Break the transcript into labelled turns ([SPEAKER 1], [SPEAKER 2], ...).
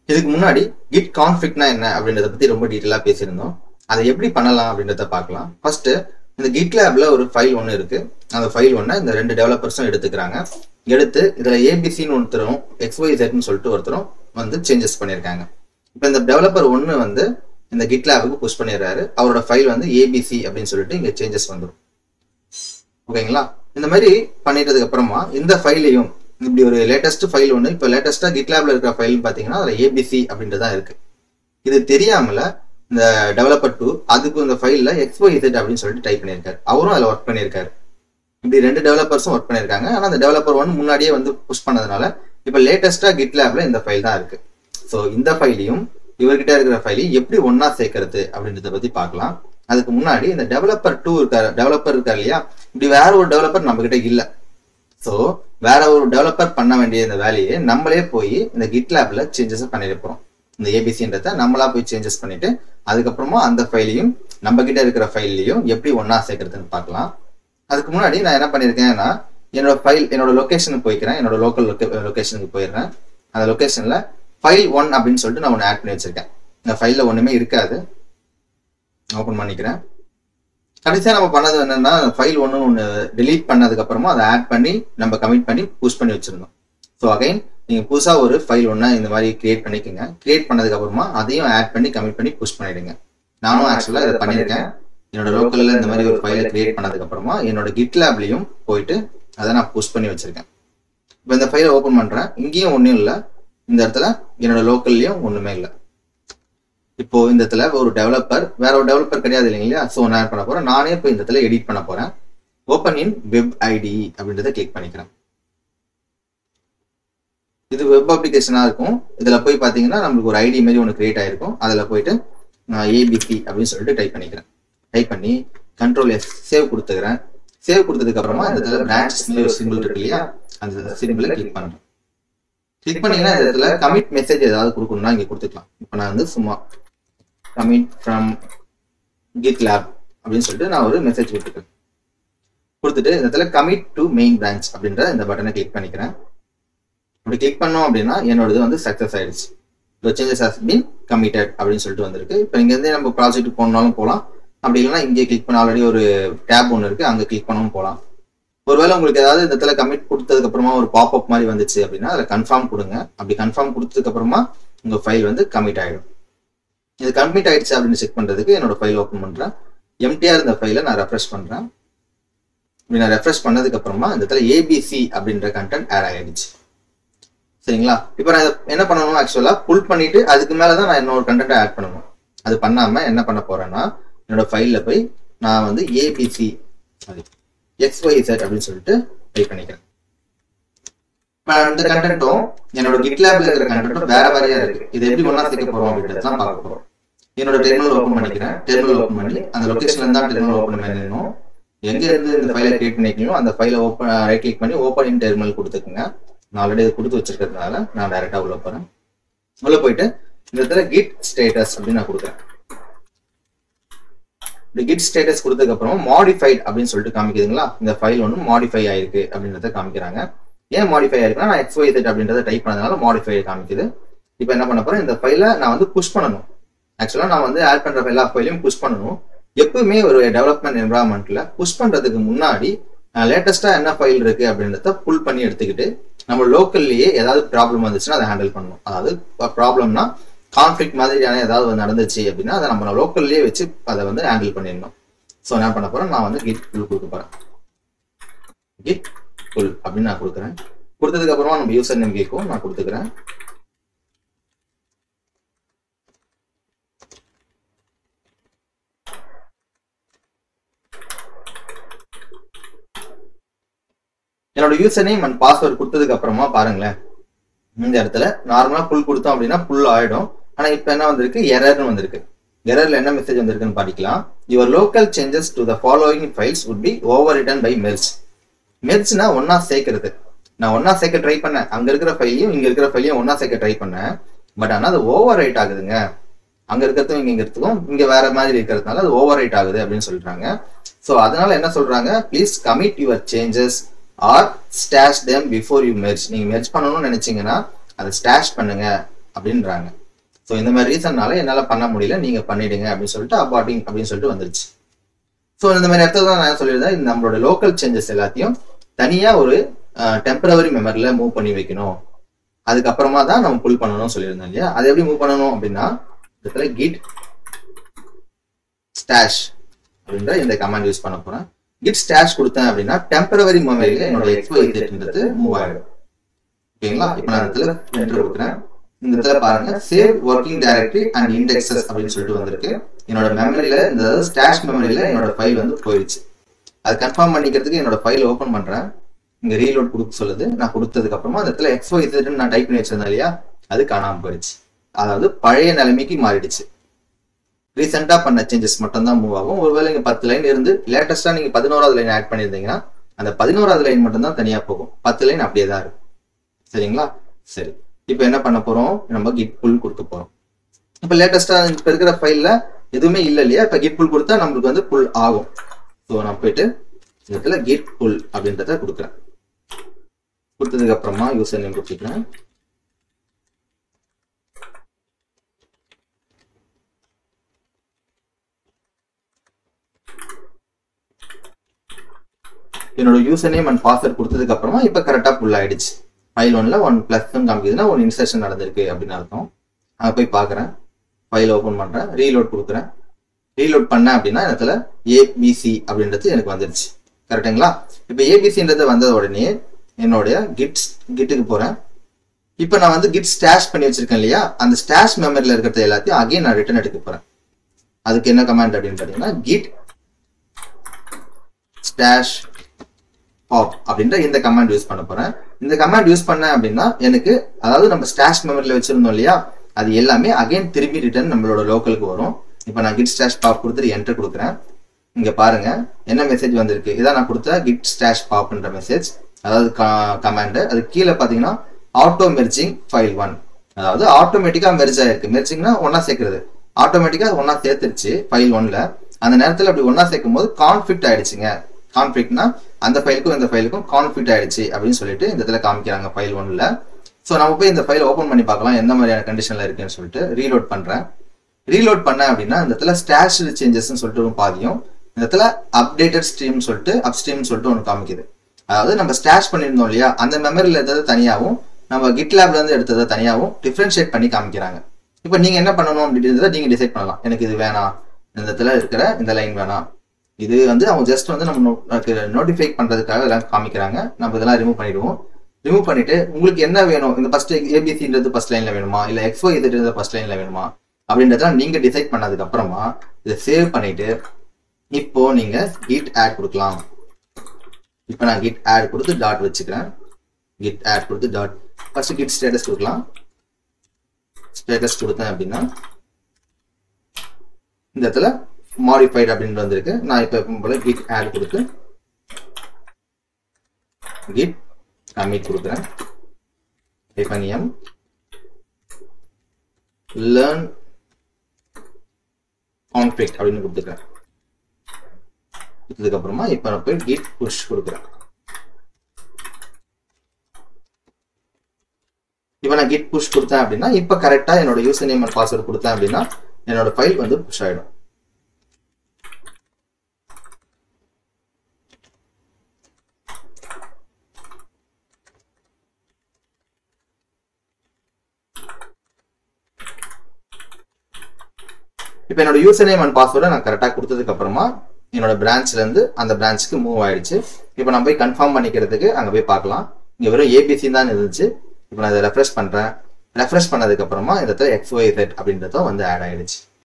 [SPEAKER 1] இதுக்கு முன்னாடி கிட் கான்ஃபிளிக்னா என்ன அப்படின்றத பத்தி ரொம்ப டீட்டெயிலா பேசியிருந்தோம் அதை எப்படி பண்ணலாம் அப்படின்றத பார்க்கலாம் ஃபர்ஸ்ட் இந்த கிட் லேப்ல ஒரு ஃபைல் ஒன்று இருக்கு அந்த ஃபைல் ஒன்றை இந்த ரெண்டு டெவலப்பர்ஸும் எடுத்துக்கிறாங்க எடுத்து இதுல ஏபிசின்னு ஒருத்தரும் எக்ஸ்ஒய்செட்னு சொல்லிட்டு ஒருத்தரும் வந்து சேஞ்சஸ் பண்ணியிருக்காங்க இப்போ இந்த டெவலப்பர் ஒன்று வந்து இந்த கிட் லேபுக்கு புஷ் பண்ணிடுறாரு அவரோட ஃபைல் வந்து ஏபிசி அப்படின்னு சொல்லிட்டு இங்க சேஞ்சஸ் வந்துடும் ஓகேங்களா இந்த மாதிரி பண்ணிட்டதுக்கு அப்புறமா இந்த ஃபைலையும் இப்படி ஒரு லேட்டஸ்ட் ஃபைல் ஒன்று இப்போ லேட்டஸ்டா கிட்லாப்ல இருக்கிற ஃபைல் பார்த்தீங்கன்னா அதில் ஏபிசி அப்படின்ட்டு தான் இருக்கு இது தெரியாமல இந்த டெவலப்பர் டூ அதுக்கு இந்த ஃபைலில் எக்ஸ்ஒய்செட் அப்படின்னு சொல்லிட்டு டைப் பண்ணியிருக்காரு அவரும் அதில் ஒர்க் பண்ணியிருக்காரு இப்படி ரெண்டு டெவலப்பர்ஸும் ஒர்க் பண்ணியிருக்காங்க ஆனால் அந்த டெவலப்பர் ஒன் முன்னாடியே வந்து புஷ் பண்ணதுனால இப்போ லேட்டஸ்டா கிட்லாப்ல இந்த ஃபைல் தான் இருக்கு ஸோ இந்த ஃபைலையும் இவர்கிட்ட இருக்கிற ஃபைலையும் எப்படி ஒன்னா சேர்க்கறது அப்படின்றத பத்தி பார்க்கலாம் அதுக்கு முன்னாடி இந்த டெவலப்பர் டூ இருக்காரு டெவலப்பர் இருக்காரு இல்லையா இப்படி வேற ஒரு டெவலப்பர் நம்ம கிட்ட இல்ல ஸோ வேற ஒரு டெவலப்பர் பண்ண வேண்டிய இந்த வேலையை நம்மளே போய் இந்த கிட் லேப்ல சேஞ்சஸ் பண்ணிட போறோம் இந்த ஏபிசின்றத நம்மளா போய் சேஞ்சஸ் பண்ணிட்டு அதுக்கப்புறமா அந்த ஃபைலையும் நம்ம கிட்ட இருக்கிற ஃபைல்லையும் எப்படி ஒன்னா சேர்க்கறதுன்னு பார்க்கலாம் அதுக்கு முன்னாடி நான் என்ன பண்ணிருக்கேன்னா என்னோட ஃபைல் என்னோட லொகேஷனுக்கு போய்க்கிறேன் என்னோட லோக்கல் லொகேஷனுக்கு போயிடுறேன் அந்த லொகேஷன்ல ஃபைல் ஒன் அப்படின்னு சொல்லிட்டு நான் ஒன்று ஆட் பண்ணி வச்சிருக்கேன் இந்த ஃபைலில் ஒன்றுமே இருக்காது ஓப்பன் பண்ணிக்கிறேன் கடைசியாக நம்ம பண்ணது என்னன்னா ஃபைல் ஒன்று ஒன்று delete பண்ணதுக்கு அப்புறமா அதை ஆட் பண்ணி நம்ம கமிட் பண்ணி புஷ் பண்ணி வச்சிருந்தோம் ஸோ அகைன் நீங்கள் புதுசாக ஒரு ஃபைல் ஒன்று இந்த மாதிரி கிரியேட் பண்ணிக்கோங்க கிரியேட் பண்ணதுக்கு அப்புறமா அதையும் ஆட் பண்ணி கமிட் பண்ணி புஷ் பண்ணிடுங்க நானும் ஆக்சுவலாக இதை பண்ணியிருக்கேன் என்னோட லோக்கலில் இந்த மாதிரி ஒரு ஃபைலை கிரியேட் பண்ணதுக்கு அப்புறமா என்னோட கிட் லேப்லையும் போயிட்டு அதை நான் புஷ் பண்ணி வச்சிருக்கேன் இப்போ இந்த ஃபைலை ஓப்பன் பண்ணுறேன் இங்கேயும் ஒன்றும் இல்லை இந்த இடத்துல என்னோட லோக்கல்லையும் ஒன்றுமே இல்லை இப்போ இந்த இடத்துல ஒரு டெவலப்பர் வேற ஒரு டெவலப்பர் கிடையாது இல்லைங்களா ஸோ நான் என்ன பண்ண போறேன் நானே இப்போ இந்த இடத்துல எடிட் பண்ண போறேன் ஓப்பன் இன் வெப் ஐடி அப்படின்றத கிளிக் பண்ணிக்கிறேன் இது வெப் அப்ளிகேஷனா இருக்கும் இதுல போய் பாத்தீங்கன்னா நம்மளுக்கு ஒரு ஐடி மாதிரி ஒன்று கிரியேட் ஆயிருக்கும் அதுல போயிட்டு நான் ஏபிசி அப்படின்னு சொல்லிட்டு டைப் பண்ணிக்கிறேன் டைப் பண்ணி கண்ட்ரோல் எஸ் சேவ் கொடுத்துக்கிறேன் சேவ் கொடுத்ததுக்கு அப்புறமா இந்த இடத்துல பிரான்ச் சிம்பிள் இருக்கு இல்லையா அந்த சிம்பிளை கிளிக் பண்றேன் கிளிக் பண்ணீங்கன்னா இந்த இடத்துல கமிட் மெசேஜ் ஏதாவது கொடுக்கணும்னா இங்க கொடுத்துக்கலாம் இப்போ நான் வந்து சும்மா கமிட் ஃப்ரம் கிட் லேப் அப்படின்னு சொல்லிட்டு நான் ஒரு மெசேஜ் கொடுத்துருக்கேன் கொடுத்துட்டு இந்த இடத்துல கமிட் டு மெயின் பிரான்ச் அப்படின்ற இந்த பட்டனை கிளிக் பண்ணிக்கிறேன் அப்படி கிளிக் பண்ணோம் அப்படின்னா என்னோடது வந்து சக்ஸஸ் ஆயிடுச்சு இப்போ சேஞ்சஸ் ஹாஸ் பீன் கமிட்டட் அப்படின்னு சொல்லிட்டு வந்திருக்கு இப்போ இங்கேருந்து நம்ம ப்ராஜெக்ட் போனாலும் போகலாம் அப்படி இல்லைன்னா இங்கே கிளிக் பண்ண ஆல்ரெடி ஒரு டேப் ஒன்று இருக்கு அங்கே கிளிக் பண்ணவும் போகலாம் ஒருவேளை உங்களுக்கு ஏதாவது இந்த இடத்துல கமிட் கொடுத்ததுக்கு அப்புறமா ஒரு பாப்அப் மாதிரி வந்துச்சு அப்படின்னா அதில் கன்ஃபார்ம் கொடுங்க அப்படி கன்ஃபார்ம் கொடுத்ததுக்கு அப்புறமா உங்க ஃபைல் வந்து கமிட் ஆயிடும் இது கமிட் ஆயிடுச்சு அப்படின்னு செக் பண்றதுக்கு என்னோட ஃபைல் ஓப்பன் பண்றேன் எம்டிஆர் இந்த ஃபைலை நான் ரெஃப்ரெஷ் பண்றேன் இப்படி நான் ரெஃப்ரெஷ் பண்ணதுக்கு அப்புறமா இந்த இடத்துல ஏபிசி அப்படின்ற கண்டென்ட் ஆட் ஆயிடுச்சு சரிங்களா இப்போ நான் இதை என்ன பண்ணணும் ஆக்சுவலா புல் பண்ணிட்டு அதுக்கு மேல தான் நான் இன்னொரு கண்டென்ட் ஆட் பண்ணணும் அது பண்ணாம என்ன பண்ண போறேன்னா என்னோட ஃபைல்ல போய் நான் வந்து ஏபிசி சாரி எக்ஸ்ஒய்செட் அப்படின்னு சொல்லிட்டு டைப் பண்ணிக்கிறேன் இப்போ இந்த கண்டென்ட்டும் என்னோட கிட்லாப்ல இருக்கிற கண்டென்ட்டும் வேற வேறையா இருக்கு இது எப்படி ஒண்ணா சேர்க்க போறோம் அப்படின்றது தான் பார்க்க போறோம் என்னோட டெர்மினல் ஓப்பன் பண்ணிக்கிறேன் டெர்மினல் ஓப்பன் பண்ணி அந்த லொகேஷன்ல இருந்தா டெர்மினல் ஓப்பன் பண்ணிடணும் எங்க இருந்து இந்த ஃபைலை கிரியேட் பண்ணிக்கணும் அந்த ஃபைலை ஓப்பன் ரைட் கிளிக் பண்ணி ஓப்பன் இன் டெர்மினல் கொடுத்துக்குங்க நான் ஆல்ரெடி இது கொடுத்து வச்சிருக்கிறதுனால நான் டைரக்டா உள்ள போறேன் உள்ள போயிட்டு இந்த இடத்துல கிட் ஸ்டேட்டஸ் அப்படின்னு நான் கொடுக்குறேன் இந்த கிட் ஸ்டேட்டஸ் கொடுத்ததுக்கு அப்புறம் மாடிஃபைட் அப்படின்னு சொல்லிட்டு காமிக்குதுங்களா இந்த ஃபைல் ஒன்று மாடிஃபை ஆயிருக்கு அப்படின்றத காமிக்கிறாங்க ஏன் மாடிஃபை ஆயிருக்குன்னா நான் எக்ஸ் ஒய் செட் அப்படின்றத டைப் பண்ணதுனால மாடிஃபை காமிக்குது இப்போ என்ன பண்ண போறேன் இந்த ஃபைலை நான் வந்து புஷ் பண்ணணும் ஆக்சுவலாக நான் வந்து ஆட் பண்ற எல்லா ஃபைலையும் புஷ் பண்ணணும் எப்பவுமே ஒரு டெவலப்மெண்ட் என்வரான்மெண்ட்ல புஷ் பண்றதுக்கு முன்னாடி லேட்டஸ்டா என்ன ஃபைல் இருக்கு அப்படின்றத புல் பண்ணி எடுத்துக்கிட்டு நம்ம லோக்கல்லையே ஏதாவது ப்ராப்ளம் வந்துச்சுன்னா அதை ஹேண்டில் பண்ணணும் அதாவது ப்ராப்ளம்னா கான்ஃபிளிக் மாதிரியான ஏதாவது நடந்துச்சு அப்படின்னா அதை நம்ம லோக்கல்லையே வச்சு அதை வந்து ஹேண்டில் பண்ணிடணும் ஸோ என்ன பண்ண போறேன் நான் வந்து கிட் புல் கொடுக்க போறேன் கிட் புல் அப்படின்னு நான் கொடுக்குறேன் கொடுத்ததுக்கு அப்புறமா நம்ம யூசர் நேம் கேட்கும் நான் கொடுத்துக்கிறேன் என்னோட யூசர் நேம் அண்ட் பாஸ்வேர்ட் கொடுத்ததுக்கு அப்புறமா பாருங்களேன் இந்த இடத்துல நார்மலா புல் கொடுத்தோம் அப்படின்னா புல் ஆயிடும் ஆனா இப்ப என்ன வந்திருக்கு எரர்னு வந்திருக்கு எரர்ல என்ன மெசேஜ் வந்திருக்குன்னு படிக்கலாம் your local changes to the following files would be overwritten by merge மெர்ஜ்னா ஒன்னா சேர்க்கறது நான் ஒன்னா சேர்க்க ட்ரை பண்ணேன் அங்க இருக்கிற ஃபைலையும் இங்க இருக்கிற ஃபைலையும் ஒன்னா சேர்க்க ட்ரை பண்ணேன் பட் ஆனா அது ஓவர் ரைட் ஆகுதுங்க அங்க இருக்கிறதும் இங்க இருக்கிறதும் இங்க வேற மாதிரி இருக்கிறதுனால அது ஓவர் ரைட் ஆகுது அப்படின்னு சொல்றாங்க ஸோ அதனால என்ன சொல்றாங்க please commit your changes or stash them before you merge நீங்க மெர்ஜ் பண்ணணும்னு நினைச்சீங்கன்னா அதை ஸ்டாஷ் பண்ணுங்க அப்படின்றாங்க ஸோ இந்த மாதிரி ரீசன்னால என்னால் பண்ண முடியல நீங்க பண்ணிடுங்க அப்படின்னு சொல்லிட்டு அபார்ட்டிங் அப்படின்னு சொல்லிட்டு வந்துருச்சு ஸோ இந்த மாதிரி இடத்துல தான் நான் சொல்லியிருந்தேன் இந்த நம்மளோட லோக்கல் சேஞ்சஸ் எல்லாத்தையும் தனியா ஒரு டெம்பரவரி மெமரியில மூவ் பண்ணி வைக்கணும் அதுக்கப்புறமா தான் நம்ம புல் பண்ணணும்னு சொல்லியிருந்தேன் இல்லையா அதை எப்படி மூவ் பண்ணணும் அப்படின்னா இடத்துல கிட் ஸ்டாஷ் அப்படின்ற இந்த கமாண்ட் யூஸ் பண்ண போறேன் கிட் ஸ்டாஷ் கொடுத்தேன் அப்படின்னா டெம்பரவரி மெமரியில என்னோட எக்ஸ்போன்றது மூவ் ஆயிடும் ஓகேங்களா இப்போ நான் இடத்துல என்டர் கொடுக்குறேன் இந்த இடத்துல பாருங்க save working directory and indexes அப்படின்னு சொல்லிட்டு வந்திருக்கு என்னோட மெமரியில இந்த ஸ்டாஷ் மெமரியில என்னோட ஃபைல் வந்து போயிடுச்சு அது கன்ஃபார்ம் பண்ணிக்கிறதுக்கு என்னோட ஃபைல் ஓப்பன் பண்றேன் இங்க ரீலோட் கொடுக்க சொல்லுது நான் கொடுத்ததுக்கு அப்புறமா அந்த இடத்துல எக்ஸ்ஓ இதுன்னு நான் டைப் பண்ணி வச்சிருந்தேன் இல்லையா அது காணாம போயிடுச்சு அதாவது பழைய நிலைமைக்கு மாறிடுச்சு ரீசெண்டா பண்ண சேஞ்சஸ் மட்டும் தான் மூவ் ஆகும் ஒருவேளை இங்க பத்து லைன் இருந்து லேட்டஸ்டா நீங்க பதினோராவது லைன் ஆட் பண்ணியிருந்தீங்கன்னா அந்த பதினோராவது லைன் மட்டும் தான் தனியா போகும் பத்து லைன் அப்படியே தான் இருக்கும் சரிங்களா சரி இப்போ என்ன பண்ண போறோம் நம்ம கிட் புல் கொடுக்க போறோம் இப்போ லேட்டஸ்டா இப்ப இருக்கிற ஃபைல்ல எதுவுமே இல்லை இல்லையா இப்போ கிட் புல் கொடுத்தா நம்மளுக்கு வந்து புல் ஆகும் ஸோ நான் போயிட்டு இந்த இடத்துல கிட் புல் அப்படின்றத கொடுக்குறேன் கொடுத்ததுக்கு அப்புறமா யூசர் நேம் கொடுத்துக்கிறேன் என்னோட யூசர் நேம் அண்ட் பாஸ்வேர்ட் கொடுத்ததுக்கு அப்புறமா இப்போ கரெக்டாக புல் ஆயிடுச்சு ஃபைல் ஒன்ல ஒன் பிளஸ் காமிக்குதுன்னா ஒன் இன்சர்ஷன் நடந்திருக்கு அப்படின்னு அர்த்தம் அங்கே போய் பார்க்குறேன் ஃபைல் ஓப்பன் பண்ணுறேன் ரீலோட் கொடுக்குறேன் ரீலோட் பண்ணேன் அப்படின்னா இடத்துல ஏபிசி அப்படின்றது எனக்கு வந்துருச்சு கரெக்டுங்களா இப்போ ஏபிசின்றது வந்த உடனே என்னுடைய கிட்ஸ் கிட்டுக்கு போகிறேன் இப்போ நான் வந்து கிட் ஸ்டாஷ் பண்ணி வச்சிருக்கேன் இல்லையா அந்த ஸ்டாஷ் மெமரியில் இருக்கிறது எல்லாத்தையும் அகைன் நான் ரிட்டர்ன் எடுக்க போகிறேன் அதுக்கு என்ன கமாண்ட் அப்படின்னு பார்த்தீங்கன்னா கிட் ஸ்டாஷ் பாப் அப்படின்ற இந்த கமாண்ட் யூஸ் பண்ண போறேன் இந்த கமாண்ட் யூஸ் பண்ணேன் அப்படின்னா எனக்கு அதாவது நம்ம ஸ்டாஷ் மெமரியில் வச்சிருந்தோம் இல்லையா அது எல்லாமே அகைன் திரும்பி ரிட்டர்ன் நம்மளோட லோக்கலுக்கு வரும் இப்போ நான் கிட் ஸ்டாஷ் பாப் கொடுத்துட்டு என்டர் கொடுக்குறேன் இங்க பாருங்க என்ன மெசேஜ் வந்திருக்கு இதான் நான் கொடுத்த கிட் ஸ்டாஷ் பாப்ன்ற மெசேஜ் அதாவது கமாண்ட் அது கீழே பார்த்தீங்கன்னா ஆட்டோ மெர்ஜிங் ஃபைல் ஒன் அதாவது ஆட்டோமேட்டிக்கா மெர்ஜ் ஆயிருக்கு மெர்ஜிங்னா ஒன்னா சேர்க்கறது ஆட்டோமேட்டிக்கா ஒன்னா சேர்த்துருச்சு ஃபைல் ஒன்ல அந்த நேரத்தில் அப்படி ஒன்னா சேர்க்கும் போது கான்ஃபிளிக்ட் ஆயிடுச்சுங்க கான்ஃபிளிக்ட்னா அந்த ஃபைலுக்கும் இந்த ஃபைலுக்கும் கான்ஃபிளிக்ட் ஆயிடுச்சு அப்படின்னு சொல்லிட்டு இந்த இடத்துல காமிக்கிறாங்க ஃபைல் ஒன்ல ஸோ நம்ம போய் இந்த ஃபைல் ஓப்பன் பண்ணி பார்க்கலாம் எந்த மாதிரியான கண்டிஷன்ல இருக்குன்னு சொல்லிட்டு ரீலோட் பண்றேன் ரீலோட் பண்ணேன் அப்படின்னா இந்த இடத்துல ஸ்டாஷ் சேஞ்சஸ்ன்னு சொல்லிட்டு ஒரு பாதியும் இந்த இடத்துல அப்டேட்டட் ஸ்ட்ரீம் சொல்லிட்டு அப்ஸ்ட்ரீம் சொல்லிட்டு ஒன்று காமிக்குது அதாவது நம்ம ஸ்டாஷ் பண்ணியிருந்தோம் இல்லையா அந்த மெமரியில் இருந்தது தனியாகவும் நம்ம கிட்லேப்ல இருந்து எடுத்ததை தனியாகவும் டிஃப்ரென்ஷியேட் பண்ணி காமிக்கிறாங்க இப்போ நீங்க என்ன பண்ணணும் அப்படின்றத நீங்க டிசைட் பண்ணலாம் எனக்கு இது வேணாம் இந்த இடத்துல இருக்கிற இந்த லைன் வேணாம் இது வந்து அவங்க ஜஸ்ட் வந்து நம்ம நோட்டிஃபை பண்றதுக்காக இதெல்லாம் காமிக்கிறாங்க நம்ம இதெல்லாம் ரிமூவ் பண்ணிடுவோம் ரிமூவ் பண்ணிட்டு உங்களுக்கு என்ன வேணும் இந்த ஃபர்ஸ்ட் ஏபிசின்றது ஃபர்ஸ்ட் லைன்ல வேணுமா இல்ல எக்ஸ்ஓ இதுன்றது ஃபர்ஸ்ட் லைன்ல வேணுமா அப்படின்றதெல்லாம் நீங்க டிசைட் பண்ணதுக்கு அப்புறமா இதை சேவ் பண்ணிட்டு இப்போ நீங்க கிட் ஆட் கொடுக்கலாம் இப்போ நான் கிட் ஆட் கொடுத்து டாட் வச்சுக்கிறேன் கிட் ஆட் கொடுத்து டாட் ஃபர்ஸ்ட் கிட் ஸ்டேட்டஸ் கொடுக்கலாம் ஸ்டேட்டஸ் கொடுத்தேன் அப்படின்னா இந்த இடத்துல மாடிஃபைட் அப்படின்னு வந்திருக்கு நான் இப்போ எப்பவும் போல கிட் ஆட் கொடுத்து கிட் கமிட் கொடுக்குறேன் எஃப்என்எம் லேர்ன் கான்ஃபிளிக்ட் அப்படின்னு கொடுத்துக்கிறேன் கொடுத்ததுக்கு அப்புறமா இப்போ நான் போய் கிட் புஷ் கொடுக்குறேன் இப்போ நான் கிட் புஷ் கொடுத்தேன் அப்படின்னா இப்போ கரெக்டாக என்னோட யூசர் நேம் அண்ட் பாஸ்வேர்டு கொடுத்தேன் அப்படின்னா என்னோட ஃபைல் வந்து புஷ் ஆகிடும் இப்போ என்னோட யூசர் நேம் அண்ட் பாஸ்வேர்டை நான் கரெக்டாக கொடுத்ததுக்கு அப்புறமா என்னோட பிரான்ச்ல இருந்து அந்த பிரான்ச்சுக்கு மூவ் ஆயிடுச்சு இப்போ நான் போய் கன்ஃபார்ம் பண்ணிக்கிறதுக்கு அங்கே போய் பார்க்கலாம் இங்கே வெறும் ஏபிசி தான் இருந்துச்சு இப்போ நான் இதை ரெஃப்ரெஷ் பண்ணுறேன் ரெஃப்ரெஷ் பண்ணதுக்கு அப்புறமா இந்த இடத்துல எக்ஸ்ஒய் செட் அப்படின்றதும் வந்து ஆட் ஆயிடுச்சு